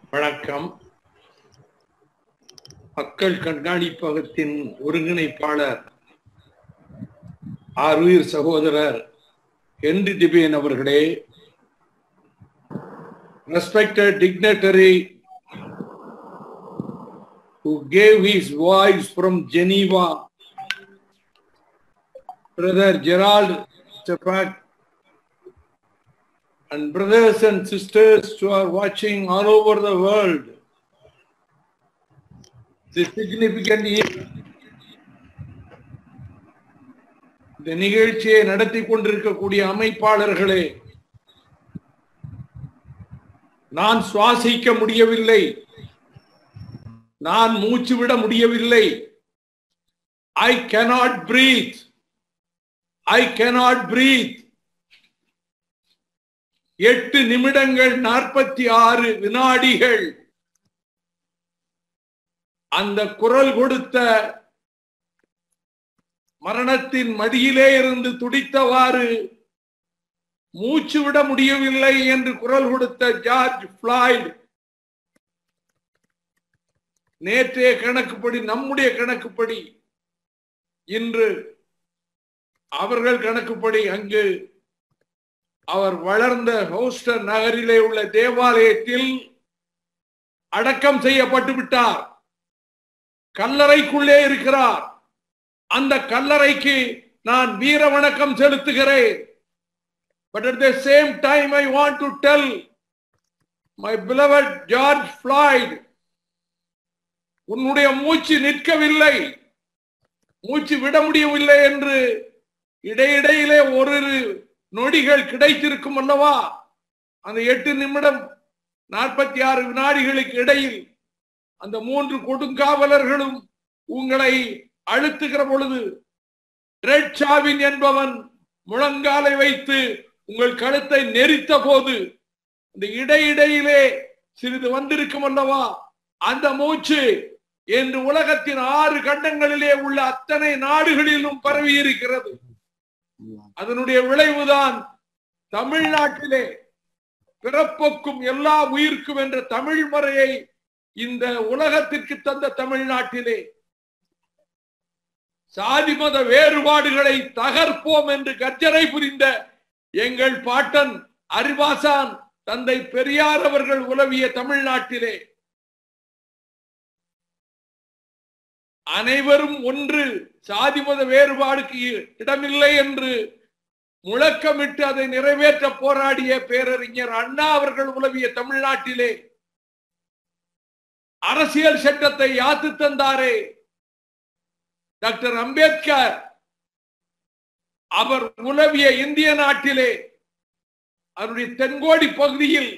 வணக்கம் மக்கள் கண்காணிப்பகத்தின் ஒருங்கிணைப்பாளர் ஆறுயிர் சகோதரர் ஹென்றி டிபேன் அவர்களே respected dignitary who gave his voice from Geneva, Brother Gerald Stepak, and brothers and sisters who are watching all over the world. The significant e- இந்த நிகழ்ச்சியை நடத்தி கொண்டிருக்கக்கூடிய அமைப்பாளர்களே நான் சுவாசிக்க முடியவில்லை நான் மூச்சு விட முடியவில்லை ஐ cannot breathe ஐ cannot breathe எட்டு நிமிடங்கள் நாற்பத்தி ஆறு வினாடிகள் அந்த குரல் கொடுத்த மரணத்தின் மடியிலே இருந்து துடித்தவாறு மூச்சு விட முடியவில்லை என்று குரல் கொடுத்த ஜார்ஜ் பிளாய்டு நேற்றைய கணக்குப்படி நம்முடைய கணக்குப்படி இன்று அவர்கள் கணக்குப்படி அங்கு அவர் வளர்ந்த ஹோஸ்டர் நகரிலே உள்ள தேவாலயத்தில் அடக்கம் செய்யப்பட்டு விட்டார் கல்லறைக்குள்ளே இருக்கிறார் அந்த கல்லறைக்கு நான் வீர வணக்கம் செலுத்துகிறேன் But at the same time, I want to tell my beloved George Floyd, உன்னுடைய மூச்சு நிற்கவில்லை மூச்சு விட முடியவில்லை என்று இடையிடையிலே ஒரு நொடிகள் கிடைத்திருக்கும் அல்லவா அந்த எட்டு நிமிடம் நாற்பத்தி ஆறு வினாடிகளுக்கு இடையில் அந்த மூன்று கொடுங்காவலர்களும் உங்களை அழுத்துகிற பொழுது ரெட் சாவின் என்பவன் முழங்காலை வைத்து உங்கள் கழுத்தை நெரித்த போது இந்த இடையிடையிலே சிறிது வந்திருக்கும் அல்லவா அந்த மூச்சு என்று உலகத்தின் ஆறு கண்டங்களிலே உள்ள அத்தனை நாடுகளிலும் பரவி இருக்கிறது அதனுடைய விளைவுதான் தமிழ்நாட்டிலே பிறப்புக்கும் எல்லா உயிர்க்கும் என்ற தமிழ் முறையை இந்த உலகத்திற்கு தந்த தமிழ்நாட்டிலே சாதி மத வேறுபாடுகளை தகர்ப்போம் என்று கர்ஜனை புரிந்த எங்கள் பாட்டன் அறிவாசான் தந்தை பெரியார் அவர்கள் உலவிய தமிழ்நாட்டிலே அனைவரும் ஒன்று சாதி மத வேறுபாடுக்கு இடமில்லை என்று முழக்கமிட்டு அதை நிறைவேற்ற போராடிய பேரறிஞர் அண்ணா அவர்கள் உலவிய தமிழ்நாட்டிலே அரசியல் சட்டத்தை யாத்து தந்தாரே டாக்டர் அம்பேத்கர் அவர் உலவிய இந்திய நாட்டிலே அவருடைய தென்கோடி பகுதியில்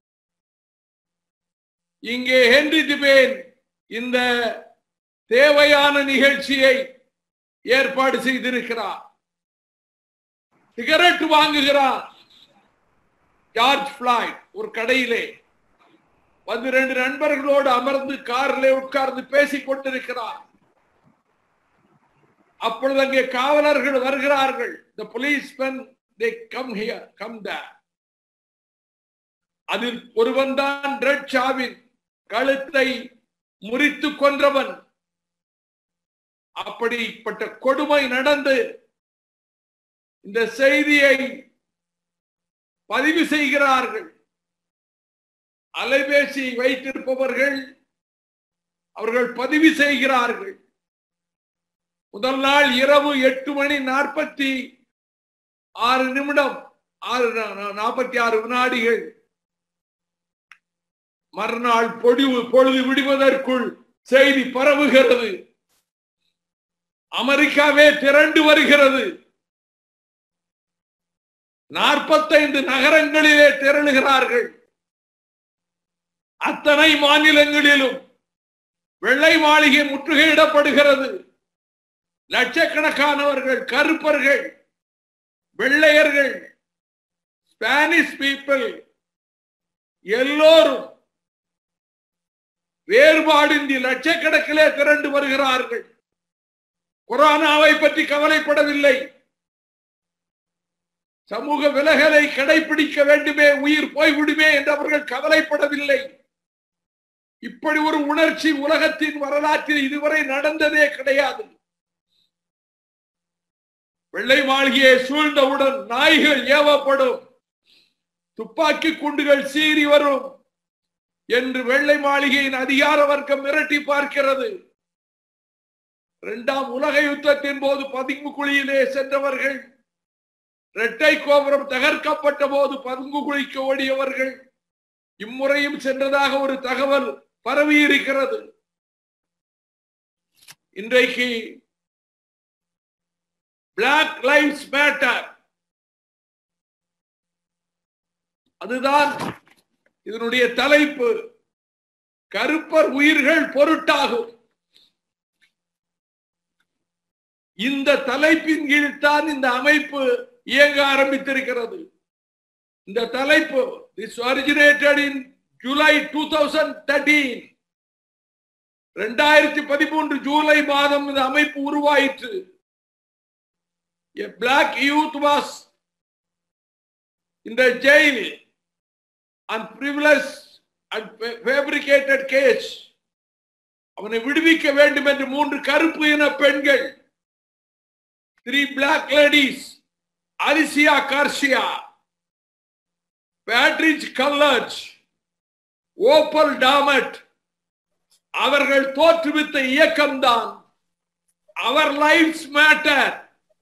இங்கே ஹென்றி திபேன் இந்த தேவையான நிகழ்ச்சியை ஏற்பாடு செய்திருக்கிறார் சிகரெட் வாங்குகிறார் ஜார்ஜ் பிளாய்ட் ஒரு கடையிலே வந்து ரெண்டு நண்பர்களோடு அமர்ந்து காரிலே உட்கார்ந்து பேசிக் கொண்டிருக்கிறார் அப்பொழுது அங்கே காவலர்கள் வருகிறார்கள் the policemen they come here come there அதில் ஒருவன் தான் ரெட் சாவின் கழுத்தை முறித்து கொன்றவன் அப்படிப்பட்ட கொடுமை நடந்து இந்த செய்தியை பதிவு செய்கிறார்கள் அலைபேசி வைத்திருப்பவர்கள் அவர்கள் பதிவு செய்கிறார்கள் முதல் நாள் இரவு எட்டு மணி நாற்பத்தி ஆறு நிமிடம் ஆறு நாற்பத்தி ஆறு வினாடிகள் மறுநாள் பொடிவு பொழுது விடுவதற்குள் செய்தி பரவுகிறது அமெரிக்காவே திரண்டு வருகிறது நாற்பத்தைந்து நகரங்களிலே திரளுகிறார்கள் அத்தனை மாநிலங்களிலும் வெள்ளை மாளிகை முற்றுகையிடப்படுகிறது லட்சக்கணக்கானவர்கள் கருப்பர்கள் வெள்ளையர்கள் ஸ்பானிஷ் பீப்பிள் எல்லோரும் வேறுபாடின்றி லட்சக்கணக்கிலே திரண்டு வருகிறார்கள் கொரோனாவை பற்றி கவலைப்படவில்லை சமூக விலகலை கடைபிடிக்க வேண்டுமே உயிர் போய்விடுமே என்று அவர்கள் கவலைப்படவில்லை இப்படி ஒரு உணர்ச்சி உலகத்தின் வரலாற்றில் இதுவரை நடந்ததே கிடையாது வெள்ளை மாளிகையை சூழ்ந்தவுடன் நாய்கள் ஏவப்படும் துப்பாக்கி குண்டுகள் சீறி வரும் என்று வெள்ளை மாளிகையின் அதிகார வர்க்கம் மிரட்டி பார்க்கிறது இரண்டாம் உலக யுத்தத்தின் போது பதுங்கு குழியிலே சென்றவர்கள் இரட்டை கோபுரம் தகர்க்கப்பட்ட போது பதுங்கு குழிக்கு ஓடியவர்கள் இம்முறையும் சென்றதாக ஒரு தகவல் பரவி இருக்கிறது இன்றைக்கு பிளாக் லைஃப்ஸ் மேட்டர் அதுதான் இதனுடைய தலைப்பு கருப்பர் உயிர்கள் பொருட்டாகும் இந்த தலைப்பின் கீழ் தான் இந்த அமைப்பு இயங்க ஆரம்பித்திருக்கிறது இந்த தலைப்பு this originated in July two thousand thirteen ரெண்டாயிரத்தி பதிமூன்று ஜூலை மாதம் இந்த அமைப்பு உருவாயிற்று A black youth was in the jail on frivolous and fabricated case. அவனை விடுவிக்க வேண்டும் என்று மூன்று கருப்பு இன பெண்கள் three black ladies Alicia Garcia Patrisse Cullors Opal Tometi அவர்கள் தோற்றுவித்த இயக்கம்தான் அவர் லைஃப்ஸ் மேட்டர்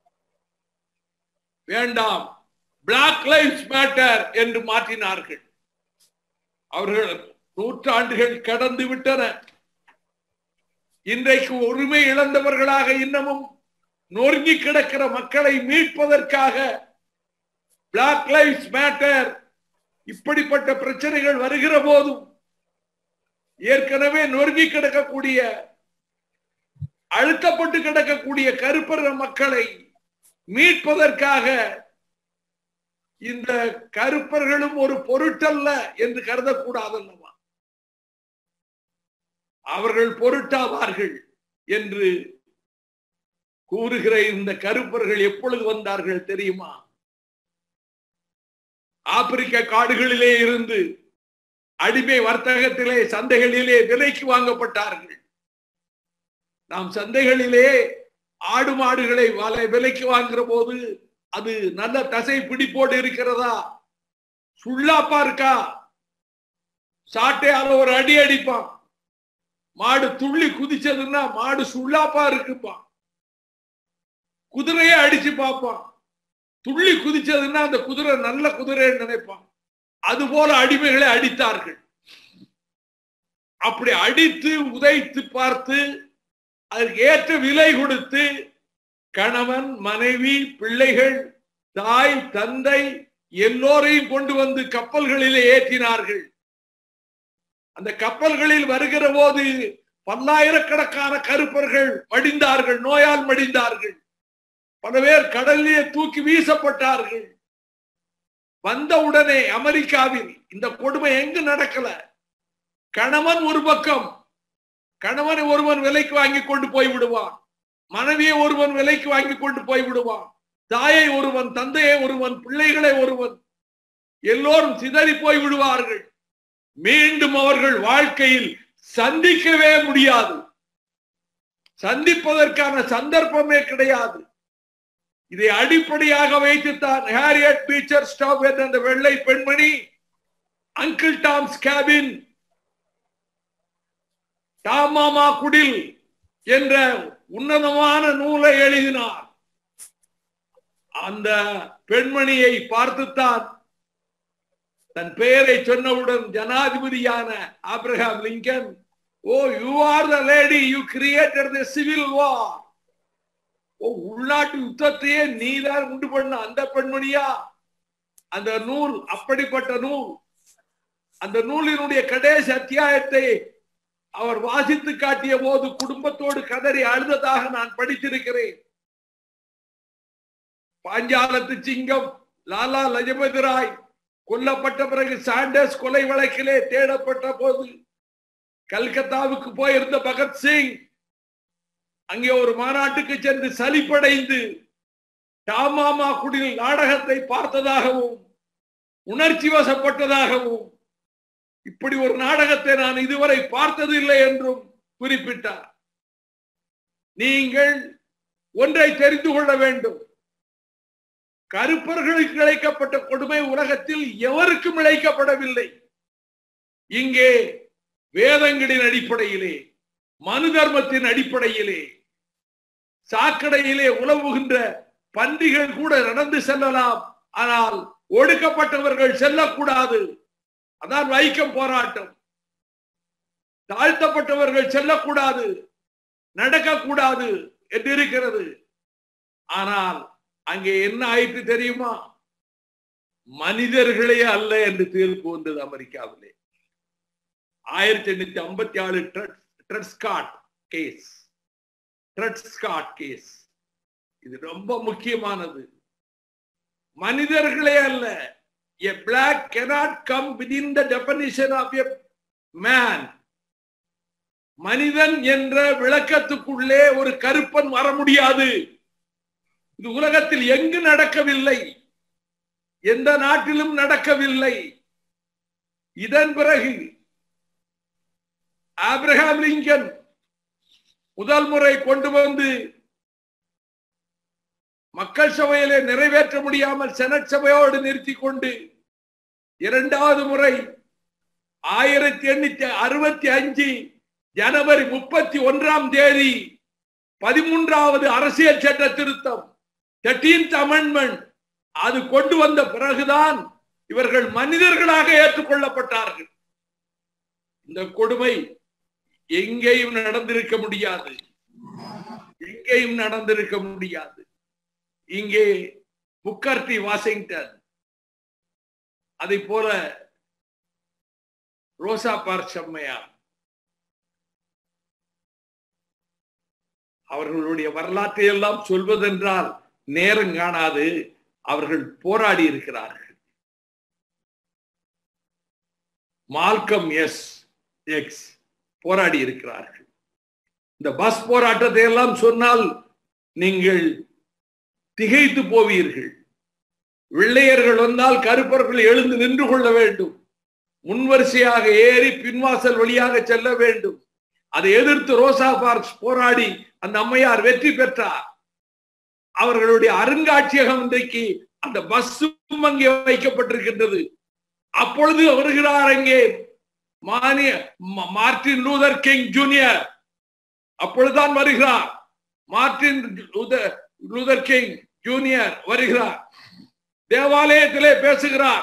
வேண்டாம் பிளாக் லைஃப்ஸ் மேட்டர் என்று மாற்றினார்கள் அவர்கள் நூற்றாண்டுகள் கடந்து விட்டன இன்றைக்கு உரிமை இழந்தவர்களாக இன்னமும் நொறுங்கி கிடக்கிற மக்களை மீட்பதற்காக பிளாக் லைஃப்ஸ் மேட்டர் இப்படிப்பட்ட பிரச்சனைகள் வருகிற போதும் ஏற்கனவே நொறுங்கி கிடக்கக்கூடிய அழுத்தப்பட்டு கிடக்கக்கூடிய கருப்பர மக்களை மீட்பதற்காக இந்த கருப்பர்களும் ஒரு பொருட்டல்ல என்று கருதக்கூடாதல்லவா அவர்கள் பொருட்டாவார்கள் என்று கூறுகிற இந்த கருப்பர்கள் எப்பொழுது வந்தார்கள் தெரியுமா ஆப்பிரிக்க காடுகளிலே இருந்து அடிமை வர்த்தகத்திலே சந்தைகளிலே விலைக்கு வாங்கப்பட்டார்கள் நாம் சந்தைகளிலே ஆடு மாடுகளை வலை விலைக்கு வாங்குற போது அது நல்ல தசை பிடிப்போடு இருக்கிறதா சுள்ளாப்பா இருக்கா சாட்டையால ஒரு அடி அடிப்பான் மாடு துள்ளி குதிச்சதுன்னா மாடு சுள்ளாப்பா இருக்குப்பான் குதிரையே அடிச்சு பார்ப்பான் துள்ளி குதிச்சதுன்னா அந்த குதிரை நல்ல குதிரைன்னு நினைப்பான் அது போல அடிமைகளை அடித்தார்கள் அப்படி அடித்து உதைத்து பார்த்து அதற்கு ஏற்ற விலை கொடுத்து கணவன் மனைவி பிள்ளைகள் தாய் தந்தை எல்லோரையும் கொண்டு வந்து கப்பல்களிலே ஏற்றினார்கள் அந்த கப்பல்களில் வருகிற போது பல்லாயிரக்கணக்கான கருப்பர்கள் மடிந்தார்கள் நோயால் மடிந்தார்கள் பல பேர் கடலிலே தூக்கி வீசப்பட்டார்கள் வந்த உடனே அமெரிக்காவில் இந்த கொடுமை எங்கு நடக்கல கணவன் ஒரு பக்கம் கணவனை ஒருவன் விலைக்கு வாங்கி கொண்டு போய் விடுவான் மனைவியை ஒருவன் விலைக்கு வாங்கி கொண்டு போய் விடுவான் தாயை ஒருவன் தந்தையை ஒருவன் பிள்ளைகளை ஒருவன் எல்லோரும் சிதறி போய் விடுவார்கள் மீண்டும் அவர்கள் வாழ்க்கையில் சந்திக்கவே முடியாது சந்திப்பதற்கான சந்தர்ப்பமே கிடையாது இதை அடிப்படையாக வைத்துத்தான் ஹாரியட் பீச்சர் ஸ்டாப் என்ற அந்த வெள்ளை பெண்மணி அங்கிள் டாம்ஸ் கேபின் டாமாமா குடில் என்ற உன்னதமான நூலை எழுதினார் அந்த பெண்மணியை பார்த்துத்தான் தன் பெயரை சொன்னவுடன் ஜனாதிபதியான Abraham Lincoln oh you are the lady you creator the civil war oh உள்நாட்டு யுத்தத்தையே நீதான் உண்டு பண்ண அந்த பெண்மணியா அந்த நூல் அப்படிப்பட்ட நூல் அந்த நூலினுடைய கடைசி அத்தியாயத்தை அவர் வாசித்து காட்டிய போது குடும்பத்தோடு கதறி அழுததாக நான் படித்திருக்கிறேன் பாஞ்சாலத்து சிங்கம் லாலா லஜபதி ராய் கொல்லப்பட்ட பிறகு சாண்டர்ஸ் கொலை வழக்கிலே தேடப்பட்ட போது கல்கத்தாவுக்கு போயிருந்த பகத்சிங் அங்கே ஒரு மாநாட்டுக்கு சென்று சலிப்படைந்து டாமாமா குடில் நாடகத்தை பார்த்ததாகவும் உணர்ச்சி வசப்பட்டதாகவும் இப்படி ஒரு நாடகத்தை நான் இதுவரை பார்த்தது இல்லை என்றும் குறிப்பிட்டார் நீங்கள் ஒன்றை தெரிந்து கொள்ள வேண்டும் கருப்பர்களுக்கு இழைக்கப்பட்ட கொடுமை உலகத்தில் எவருக்கும் இழைக்கப்படவில்லை இங்கே வேதங்களின் அடிப்படையிலே மனு தர்மத்தின் அடிப்படையிலே சாக்கடையிலே உலவுகின்ற பன்றிகள் கூட நடந்து செல்லலாம் ஆனால் ஒடுக்கப்பட்டவர்கள் செல்லக்கூடாது அதான் வைக்கம் போராட்டம் தாழ்த்தப்பட்டவர்கள் செல்லக்கூடாது நடக்கக்கூடாது என்று இருக்கிறது ஆனால் அங்கே என்ன ஆயிற்று தெரியுமா மனிதர்களே அல்ல என்று தீர்ப்பு வந்தது அமெரிக்காவிலே ஆயிரத்தி எண்ணூத்தி ஐம்பத்தி ஆறு ட்ரெட்ஸ்காட் கேஸ் ட்ரெட்ஸ்காட் கேஸ் இது ரொம்ப முக்கியமானது மனிதர்களே அல்ல a black cannot come within the definition of a man மனிதன் என்ற விளக்கத்துக்குள்ளே ஒரு கருப்பன் வர முடியாது இது உலகத்தில் எங்கு நடக்கவில்லை எந்த நாட்டிலும் நடக்கவில்லை இதன் பிறகு ஆப்ரஹாம் லிங்கன் முதல் முறை கொண்டு வந்து மக்கள் சபையிலே நிறைவேற்ற முடியாமல் செனட் சபையோடு நிறுத்தி கொண்டு இரண்டாவது முறை ஆயிரத்தி எண்ணூத்தி அறுபத்தி அஞ்சு ஜனவரி முப்பத்தி ஒன்றாம் தேதி பதிமூன்றாவது அரசியல் சட்ட திருத்தம் தேர்டீன்த் அமெண்ட்மெண்ட் அது கொண்டு வந்த பிறகுதான் இவர்கள் மனிதர்களாக ஏற்றுக்கொள்ளப்பட்டார்கள் இந்த கொடுமை எங்கேயும் நடந்திருக்க முடியாது எங்கேயும் நடந்திருக்க முடியாது இங்கே புக்கர்டி வாஷிங்டன் அதை போல ரோசா பார்க் செம்மையார் அவர்களுடைய வரலாற்றை எல்லாம் சொல்வதென்றால் நேரம் காணாது அவர்கள் போராடி இருக்கிறார்கள் மால்கம் எஸ் எக்ஸ் போராடி இருக்கிறார்கள் இந்த பஸ் போராட்டத்தை எல்லாம் சொன்னால் நீங்கள் திகைத்து போவீர்கள் வெள்ளையர்கள் வந்தால் கருப்பர்கள் எழுந்து நின்று கொள்ள வேண்டும் முன்வரிசையாக ஏறி பின்வாசல் வழியாக செல்ல வேண்டும் அதை எதிர்த்து ரோசா பார்க்ஸ் போராடி அந்த அம்மையார் வெற்றி பெற்றார் அவர்களுடைய அருங்காட்சியகம் இன்றைக்கு அந்த பஸ்ஸும் அங்கே வைக்கப்பட்டிருக்கின்றது அப்பொழுது வருகிறார் அங்கே மானிய மார்டின் லூதர் கிங் ஜூனியர் அப்பொழுதுதான் வருகிறார் மார்டின் லூதர் கிங் ஜூனியர் வருகிறார் தேவாலயத்திலே பேசுகிறார்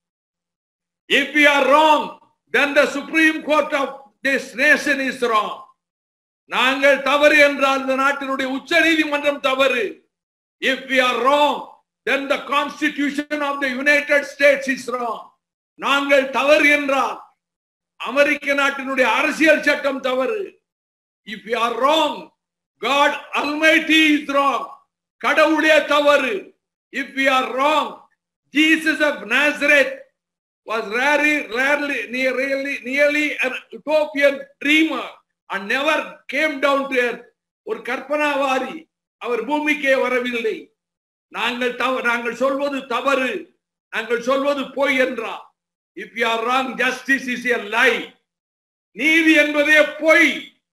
if we are wrong then the supreme court of this nation is wrong நாங்கள் தவறு என்றால் இந்த நாட்டினுடைய உச்ச நீதிமன்றம் தவறு if we are wrong then the constitution of the united states is wrong நாங்கள் தவறு என்றால் அமெரிக்க நாட்டினுடைய அரசியல் சட்டம் தவறு if we are wrong god almighty is wrong கடவுளே தவறு if we are wrong jesus of nazareth was rarely, rarely, nearly, nearly an utopian dreamer and never came down to earth. ஒரு கற்பனாவாரி அவர் பூமிக்கே வரவில்லை நாங்கள் தவ நாங்கள் சொல்வது தவறு நாங்கள் சொல்வது பொய் என்றார் if you are wrong justice is a lie நீதி என்பதே பொய்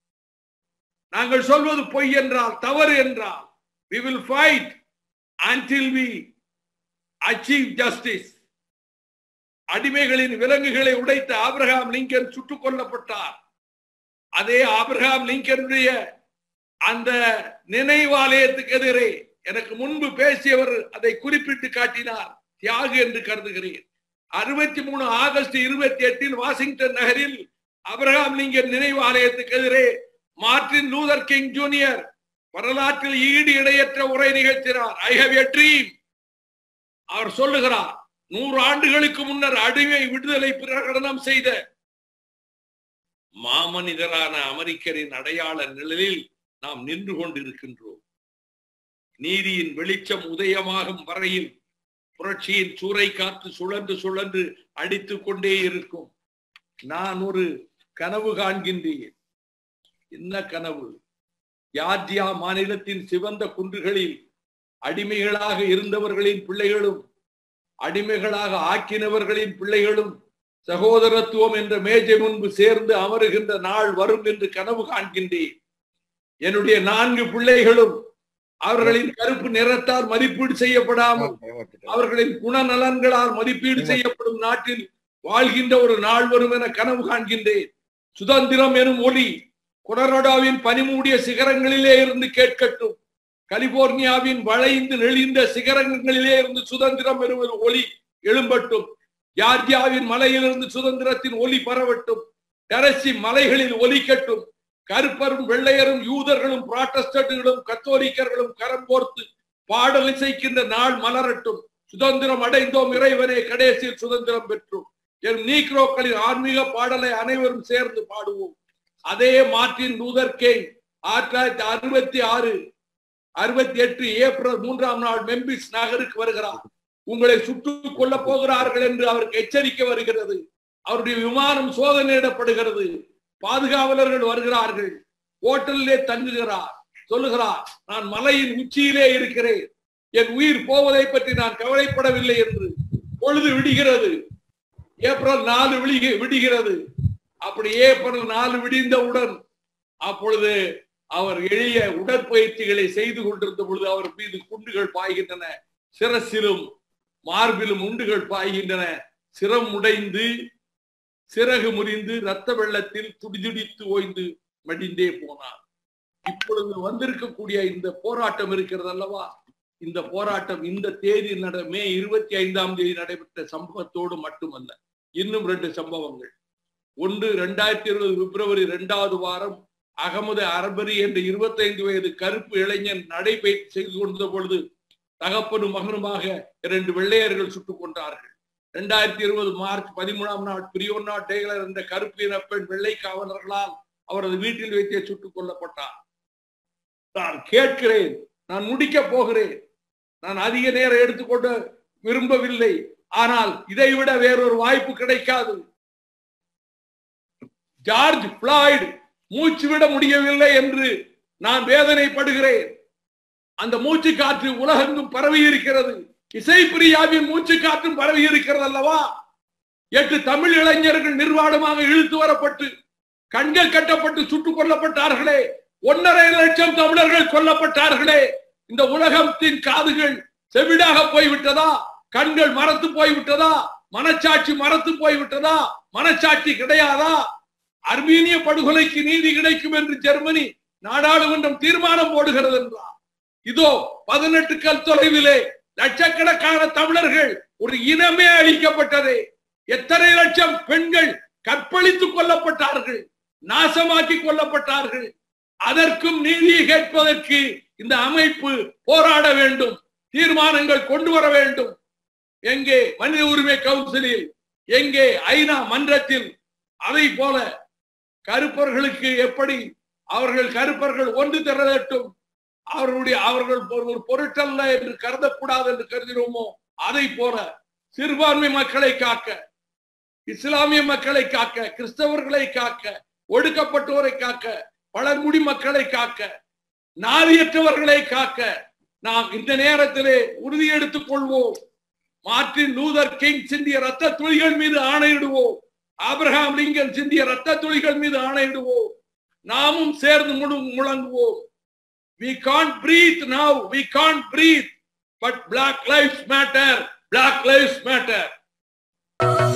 நாங்கள் சொல்வது பொய் என்றால் தவறு என்றால் we will fight until we achieve justice அடிமைகளின் விலங்குகளை உடைத்த ஆபிரகாம் லிங்கன் சுட்டுக் கொல்லப்பட்டார் அதே ஆபிரகாம் லிங்கனுடைய அந்த நினைவாலயத்துக்கு எதிரே எனக்கு முன்பு பேசியவர் அதை குறிப்பிட்டு காட்டினார் தியாகு என்று கருதுகிறேன் அறுபத்தி மூணு ஆகஸ்ட் இருபத்தி எட்டில் வாஷிங்டன் நகரில் அபிரகாம் லிங்கன் நினைவாலயத்துக்கு எதிரே மார்டின் லூதர் கிங் ஜூனியர் வரலாற்றில் ஈடு இடையற்ற உரை நிகழ்த்தினார் ஐ ஹவ் எ ட்ரீம் அவர் சொல்லுகிறார் நூறு ஆண்டுகளுக்கு முன்னர் அடிமை விடுதலை பிரகடனம் செய்த மாமனிதரான அமெரிக்கரின் அடையாள நிழலில் நாம் நின்று கொண்டிருக்கின்றோம் நீதியின் வெளிச்சம் உதயமாகும் வரையில் புரட்சியின் சூறை காற்று சுழன்று சுழன்று அடித்துக் கொண்டே இருக்கும் நான் ஒரு கனவு காண்கின்றேன் என்ன கனவு யார்ஜியா மாநிலத்தின் சிவந்த குன்றுகளில் அடிமைகளாக இருந்தவர்களின் பிள்ளைகளும் அடிமைகளாக ஆக்கினவர்களின் பிள்ளைகளும் சகோதரத்துவம் என்ற மேஜை முன்பு சேர்ந்து அமருகின்ற நாள் வரும் என்று கனவு காண்கின்றேன் என்னுடைய நான்கு பிள்ளைகளும் அவர்களின் கருப்பு நிறத்தால் மதிப்பீடு செய்யப்படாமல் அவர்களின் குணநலன்களால் மதிப்பீடு செய்யப்படும் நாட்டில் வாழ்கின்ற ஒரு நாள் வரும் என கனவு காண்கின்றேன் சுதந்திரம் எனும் ஒலி கொலராடோவின் பனிமூடிய சிகரங்களிலே இருந்து கேட்கட்டும் கலிபோர்னியாவின் வளைந்து நெளிந்த சிகரங்களிலே இருந்து சுதந்திரம் எனும் ஒரு ஒலி எழும்பட்டும் ஜார்ஜியாவின் மலையிலிருந்து சுதந்திரத்தின் ஒலி பரவட்டும் டெரசி மலைகளில் ஒலிக்கட்டும் கருப்பரும் வெள்ளையரும் யூதர்களும் புராட்டஸ்டன்ட்களும் கத்தோலிக்கர்களும் கரம் கோர்த்து பாடல் இசைக்கின்ற நாள் மலரட்டும் சுதந்திரம் அடைந்தோம் இறைவனே கடைசியில் சுதந்திரம் பெற்றோம் என் நீக்ரோக்களின் ஆன்மீக பாடலை அனைவரும் சேர்ந்து பாடுவோம் அதே மார்ட்டின் லூதர் கேங் ஆயிரத்தி தொள்ளாயிரத்தி அறுபத்தி ஆறு அறுபத்தி எட்டு ஏப்ரல் மூன்றாம் நாள் மெம்பிஸ் நகருக்கு வருகிறார் உங்களை சுட்டுக் கொள்ள போகிறார்கள் என்று அவருக்கு எச்சரிக்கை வருகிறது அவருடைய விமானம் சோதனையிடப்படுகிறது பாதுகாவலர்கள் வருகிறார்கள் ஹோட்டலிலே தங்குகிறார் சொல்லுகிறார் நான் மலையின் உச்சியிலே இருக்கிறேன் என் உயிர் போவதை பற்றி நான் கவலைப்படவில்லை என்று பொழுது விடுகிறது ஏப்ரல் நாலு விழிக விடுகிறது அப்படி ஏப்ரல் நாலு விடிந்தவுடன் அப்பொழுது அவர் எளிய உடற்பயிற்சிகளை செய்து கொண்டிருந்த பொழுது அவர் மீது குண்டுகள் பாய்கின்றன சிரசிலும் மார்பிலும் உண்டுகள் பாய்கின்றன சிரம் உடைந்து சிறகு முறிந்து ரத்த வெள்ளத்தில் துடிதுடித்து ஓய்ந்து மடிந்தே போனார் இப்பொழுது வந்திருக்கக்கூடிய இந்த போராட்டம் இருக்கிறது அல்லவா இந்த போராட்டம் இந்த தேதி நட மே இருபத்தி ஐந்தாம் தேதி நடைபெற்ற சம்பவத்தோடு மட்டுமல்ல இன்னும் ரெண்டு சம்பவங்கள் ஒன்று இரண்டாயிரத்தி இருபது பிப்ரவரி இரண்டாவது வாரம் அகமது அரபரி என்ற இருபத்தைந்து வயது கருப்பு இளைஞன் நடைபயிற்சி செய்து கொண்ட பொழுது தகப்பனும் மகனுமாக இரண்டு வெள்ளையர்கள் சுட்டுக் கொண்டார்கள் இரண்டாயிரத்தி இருபது மார்ச் பதிமூணாம் நாள் பிரியோன்னா டெய்லர் என்ற கருப்பு இன பெண் வெள்ளை காவலர்களால் அவரது வீட்டில் வைத்தே சுட்டுக் கொல்லப்பட்டார் நான் கேட்கிறேன் நான் முடிக்க போகிறேன் நான் அதிக நேரம் எடுத்துக்கொண்டு விரும்பவில்லை ஆனால் இதைவிட வேறொரு வாய்ப்பு கிடைக்காது ஜார்ஜ் பிளாய்டு மூச்சு விட முடியவில்லை என்று நான் வேதனைப்படுகிறேன் அந்த மூச்சு காற்று உலகெங்கும் பரவி இருக்கிறது இசை பிரியாவின் மூச்சு காற்றும் பரவி இருக்கிறது அல்லவா எட்டு தமிழ் இளைஞர்கள் நிர்வாணமாக இழுத்து வரப்பட்டு கண்கள் கட்டப்பட்டு சுட்டுக் கொல்லப்பட்டார்களே ஒன்னரை லட்சம் தமிழர்கள் கொல்லப்பட்டார்களே இந்த உலகத்தின் காதுகள் செவிடாக போய்விட்டதா கண்கள் மறத்து போய்விட்டதா மனச்சாட்சி மறத்து போய்விட்டதா மனச்சாட்சி கிடையாதா அர்மீனிய படுகொலைக்கு நீதி கிடைக்கும் என்று ஜெர்மனி நாடாளுமன்றம் தீர்மானம் போடுகிறது என்றார் இதோ பதினெட்டு கல் தொலைவிலே லட்சக்கணக்கான தமிழர்கள் ஒரு இனமே அழிக்கப்பட்டதே எத்தனை லட்சம் பெண்கள் கற்பழித்து கொல்லப்பட்டார்கள் நாசமாக்கி கொல்லப்பட்டார்கள் அதற்கும் நீதியை கேட்பதற்கு இந்த அமைப்பு போராட வேண்டும் தீர்மானங்கள் கொண்டு வர வேண்டும் எங்கே மனித உரிமை கவுன்சிலில் எங்கே ஐநா மன்றத்தில் அதை போல கருப்பர்களுக்கு எப்படி அவர்கள் கருப்பர்கள் ஒன்று திரளட்டும் அவர்களுடைய அவர்கள் ஒரு பொருட்டல்ல என்று கருதக்கூடாது என்று கருதினோமோ அதை போல சிறுபான்மை மக்களை காக்க இஸ்லாமிய மக்களை காக்க கிறிஸ்தவர்களை காக்க ஒடுக்கப்பட்டோரை காக்க பழங்குடி மக்களை காக்க நாதியற்றவர்களை காக்க நாம் இந்த நேரத்திலே உறுதி எடுத்துக் கொள்வோம் மார்டின் லூதர் கிங் சிந்திய ரத்த துளிகள் மீது ஆணையிடுவோம் ஆபிரகாம் லிங்கன் சிந்திய ரத்த துளிகள் மீது ஆணையிடுவோம் நாமும் சேர்ந்து முழு முழங்குவோம் we can't breathe now we can't breathe but black lives matter black lives matter